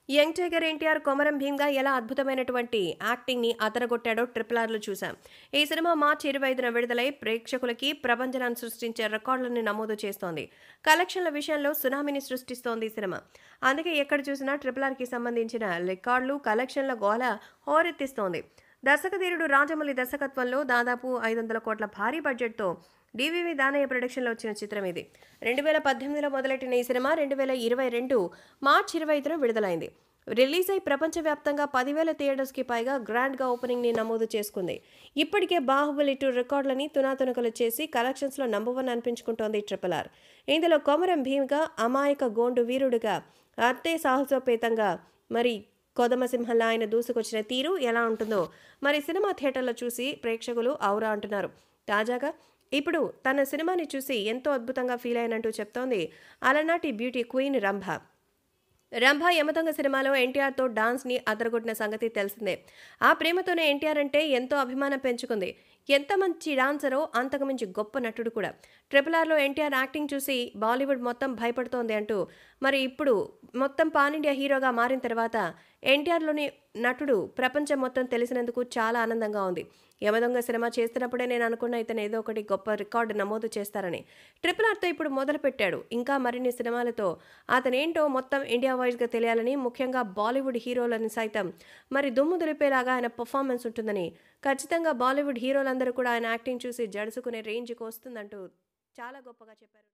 young tiger NTR Komaram భీమ్గా ఎలా అద్భుతమైనటువంటి యాక్టింగ్ని అదరగొట్టాడో ట్రిపుల్ ఆర్లో చూశాం ఈ సినిమా మార్చి ఇరవై ఐదున విడుదలై ప్రేక్షకులకి ప్రపంచనాన్ని సృష్టించే రికార్డులను నమోదు చేస్తోంది కలెక్షన్ల విషయంలో సునామీని సృష్టిస్తోంది ఈ సినిమా అందుకే ఎక్కడ చూసినా ట్రిపుల్ ఆర్కి సంబంధించిన రికార్డులు కలెక్షన్ల గోల హోరెత్తిస్తోంది దర్శకధీరుడు రాజమౌళి దర్శకత్వంలో దాదాపు ఐదు వందల కోట్ల భారీ బడ్జెట్తో డివివి దానయ్య ప్రొడక్షన్లో వచ్చిన చిత్రం ఇది రెండు వేల పద్దెనిమిదిలో మొదలెట్టిన ఈ సినిమా రెండు వేల ఇరవై రెండు మార్చి ఇరవై ఐదున విడుదలైంది రిలీజ్ అయి ప్రపంచవ్యాప్తంగా పదివేల థియేటర్స్కి పైగా గ్రాండ్గా ఓపెనింగ్ని నమోదు చేసుకుంది ఇప్పటికే బాహుబలి టూ రికార్డులని తునాతునకలు చేసి కలెక్షన్స్లో నంబర్ వన్ అనిపించుకుంటోంది ట్రిపుల్ ఆర్ ఇందులో కొమరం భీమ్గా అమాయక గోండు వీరుడుగా అత్తే సాహసోపేతంగా మరి కొదమసింహంలా ఆయన దూసుకొచ్చిన తీరు ఎలా ఉంటుందో మరి సినిమా థియేటర్లో చూసి ప్రేక్షకులు ఔరా అంటున్నారు తాజాగా ఇప్పుడు తన సినిమాని చూసి ఎంతో అద్భుతంగా ఫీల్ అయినట్టు చెప్తోంది అలనాటి బ్యూటీ క్వీన్ రంభ రంభ యమదొంగ సినిమాలో ఎన్టీఆర్తో డాన్స్ని అదరగొట్టిన సంగతి తెలిసిందే ఆ ప్రేమతోనే ఎన్టీఆర్ అంటే ఎంతో అభిమానం పెంచుకుంది ఎంత మంచి డాన్సరో అంతకు మించి గొప్ప నటుడు కూడా ట్రిపుల్ ఆర్లో ఎన్టీఆర్ యాక్టింగ్ చూసి బాలీవుడ్ మొత్తం భయపడుతోంది అంటూ మరి ఇప్పుడు మొత్తం పాన్ ఇండియా హీరోగా మారిన తర్వాత ఎన్టీఆర్లోని నటుడు ప్రపంచం మొత్తం తెలిసినందుకు చాలా ఆనందంగా ఉంది యమదొంగ సినిమా చేస్తున్నప్పుడే నేను అనుకున్న ఇతను ఏదో ఒకటి గొప్ప రికార్డు నమోదు చేస్తారని ట్రిపుల్ ఆర్తో ఇప్పుడు మొదలుపెట్టాడు ఇంకా మరిన్ని సినిమాలతో అతనేంటో మొత్తం ఇండియా వైజ్గా తెలియాలని ముఖ్యంగా బాలీవుడ్ హీరోలని సైతం మరి దుమ్ము దులిపేలాగా ఆయన పర్ఫార్మెన్స్ ఉంటుందని ఖచ్చితంగా బాలీవుడ్ హీరోలందరూ కూడా ఆయన యాక్టింగ్ చూసి జడుసుకునే రేంజ్కి వస్తుందంటూ చాలా గొప్పగా చెప్పారు